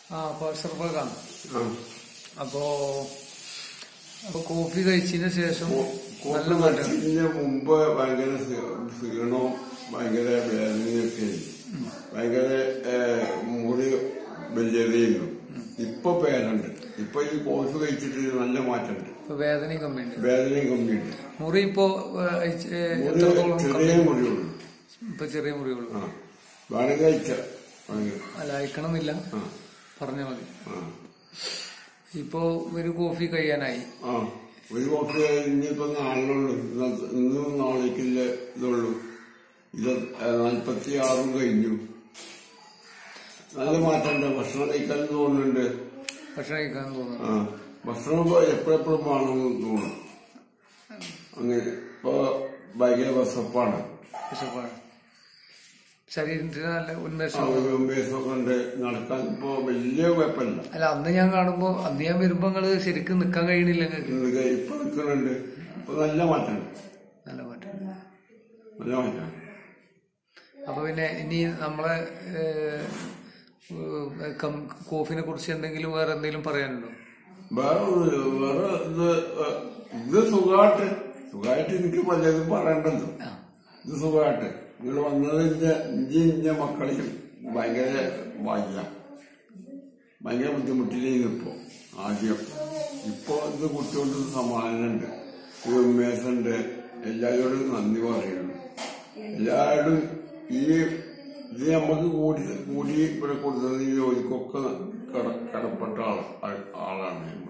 ആ അപ്പൊ സർവകാണ് ആ. അപ്പോ അപ്പൊ കോഫി കഴിച്ചതിന് ശേഷം കോ- നല്ല കോപ്പി മാറ്റം കഴിച്ചതിന് മുമ്പ് ഭയങ്കര ക്ഷീ- ക്ഷീണവും ഭയങ്കര വേദനയൊക്കെ ആയിരുന്നു. ഭയങ്കര ഏഹ്, മുറി വലിയതായിരുന്നു ഇപ്പൊ പേരുണ്ട് ഇപ്പൊ ഈ കോഴ്സ് കഴിച്ചിട്ട് നല്ല മാറ്റമുണ്ട് ഇപ്പൊ വേദനയും കമ്മിയുണ്ട് വേദനയും കമ്മിയുണ്ട് മുറി ഇപ്പോ ഏഹ്, അയച്ച്- ഏഹ്, മുറി എത്രത്തോളം ചെറിയ കമ്മി? മുറിയുള്ളൂ ഇപ്പൊ ചെറിയ മുറിയുള്ളൂ ആ വേണമെങ്കിൽ കഴിച്ച ഭയങ്കര അല്ല അയക്കണമെന്നില്ല ആ പറഞ്ഞാൽ മതി ആ ഇപ്പോ ഒരു കോഫി കഴിയാനായി ആ ഒരു കോപ്പി കഴിഞ്ഞിപ്പോ നാളിനുള്ളൂ ഇന്ന- ഇന്നും നാളേക്കില്ല ഇതുള്ളൂ ഇത് നാൽപ്പത്തി ആറും കഴിഞ്ഞു നല്ല മാറ്റമുണ്ട് ഭക്ഷണം കഴിക്കാൻ തോന്നുന്നുണ്ട് ഭക്ഷണം കഴിക്കാൻ തോന്നുന്നു ആ ഭക്ഷണം ഇപ്പൊ എപ്പോഴെപ്പോഴും വേണമെന്ന് തോന്നും അങ്ങനെ ഇപ്പൊ ഭയങ്കര വിശപ്പാണ് വിശപ്പാണ് ശരീരത്തിന് നല്ല ആ ഉന്മേഷം ഒരു ഉന്മേഷമൊക്കെ ഉണ്ട് നടക്കാൻ ഇപ്പൊ വലിയ കുഴപ്പമില്ല അല്ല അന്ന് ഞാൻ കാണുമ്പോ അന്ന് ഞാൻ വരുമ്പോ നിങ്ങള് ശരിക്കും നിക്കാൻ കഴിയണില്ല നിങ്ങൾക്ക് ഇന്ന് ഇപ്പൊ നിൽക്കുന്നുണ്ട് ഇപ്പൊ നല്ല മാറ്റമുണ്ട് നല്ല മാറ്റം നല്ല മാറ്റം അപ്പൊ പിന്നെ ഇനി നമ്മളെ ഏഹ്, ഏഹ്, കം- കോഫിനെ കുറിച്ച് എന്തെങ്കിലും വേറെ എന്തെങ്കിലും പറയാനുണ്ടോ വേറെ ഒരു- വേറെ ഇത് ഏഹ്, ഇത് സുഖമായിട്ട് സുഖമായിട്ട് എനിക്ക് പലതും പറയണ്ടല്ലോ ആ. ഇത് സുഖമായിട്ട് നിങ്ങൾ വന്നത് ഇന്റെ ഇഞ്ചി ഇന്റെ മക്കളിൽ ഭയങ്കര വായില്ല ഭയങ്കര ബുദ്ധിമുട്ടിലേന്ന് ഇപ്പോ ആദ്യം ഇപ്പൊ ഇത് കുട്ടികൊണ്ട് സമാധാനമുണ്ട് ഒരു ഉന്മേഷമുണ്ട് എല്ലാവരോടും നന്ദി പറയുന്നു എല്ലാവരും ഈ ഇത് നമുക്ക് കൂടി കൂടി ഇവിടെ കൊടുത്തത് ഈ ജോലിക്കൊക്കെ കട- കടപ്പെട്ട ആൾ ആളാണ്